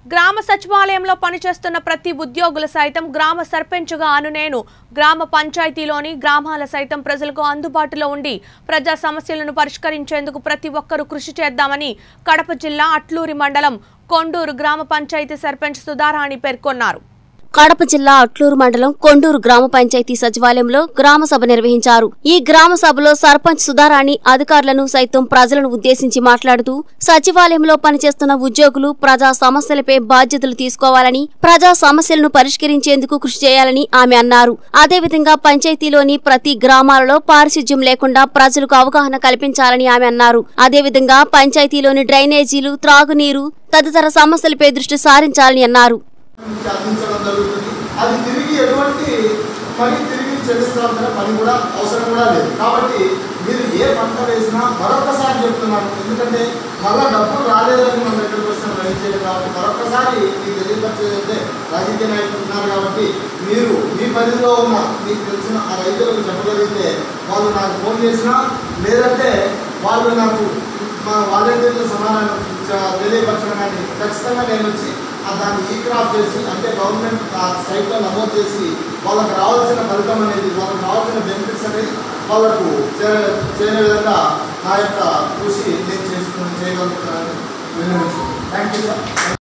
గ్రామ సచివాలయంలో పనిచేస్తున్న ప్రతి ఉద్యోగులు సైతం గ్రామ సర్పంచ్గా అను నేను గ్రామ పంచాయతీలోని గ్రామాల సైతం ప్రజలకు అందుబాటులో ఉండి ప్రజా సమస్యలను పరిష్కరించేందుకు ప్రతి ఒక్కరూ కృషి చేద్దామని కడప జిల్లా అట్లూరి మండలం కొండూరు గ్రామ పంచాయతీ సర్పంచ్ సుధారాణి పేర్కొన్నారు కడప జిల్లా అట్లూరు మండలం కొండూరు గ్రామ పంచాయతీ సచివాలయంలో గ్రామ సభ నిర్వహించారు ఈ గ్రామ సభలో సర్పంచ్ సుధారాణి అధికారులను సైతం ప్రజలను ఉద్దేశించి మాట్లాడుతూ సచివాలయంలో పనిచేస్తున్న ఉద్యోగులు ప్రజా సమస్యలపై బాధ్యతలు తీసుకోవాలని ప్రజా సమస్యలను పరిష్కరించేందుకు కృషి చేయాలని ఆమె అన్నారు అదేవిధంగా పంచాయతీలోని ప్రతి గ్రామాలలో పారిశుధ్యం లేకుండా ప్రజలకు అవగాహన కల్పించాలని ఆమె అన్నారు అదేవిధంగా పంచాయతీలోని డ్రైనేజీలు త్రాగునీరు తదితర సమస్యలపై దృష్టి సారించాలని అన్నారు నుంచి అందించడం జరుగుతుంది అది తిరిగి ఎటువంటి పని తిరిగి చెల్లించాల్సిన పని కూడా అవసరం కూడా లేదు కాబట్టి మీరు ఏ పంట వేసినా మరొకసారి చెప్తున్నాను ఎందుకంటే మళ్ళా డబ్బులు రాలేదని మన దగ్గరకు వస్తే గ్రహించేది కాబట్టి మరొకసారి మీకు తెలియపరిచేదంటే రాజకీయ నాయకులు ఉన్నారు కాబట్టి మీరు మీ పరిధిలో ఉన్న మీకు తెలిసిన ఆ రైతులకు చెప్పగలిగితే వాళ్ళు నాకు ఫోన్ చేసినా లేదంటే వాళ్ళు నాకు మా వాలంటీర్ల సమాధానం చ- తెలియపరచడం కానీ ఖచ్చితంగా నేను వచ్చి ఆ దాన్ని ఈ క్రాప్ చేసి అంటే గవర్నమెంట్ ఆ సైట్లో నమోదు చేసి వాళ్ళకి రావాల్సిన ఫలితం అనేది వాళ్ళకి రావాల్సిన బెనిఫిట్స్ అనేది వాళ్ళకు చేరే చేరే విధంగా నా యొక్క కృషి నేను చేసుకుని చేయగలుగుతున్నాను విన్నవించుకుంటున్నాను థ్యాంక్ యూ సార్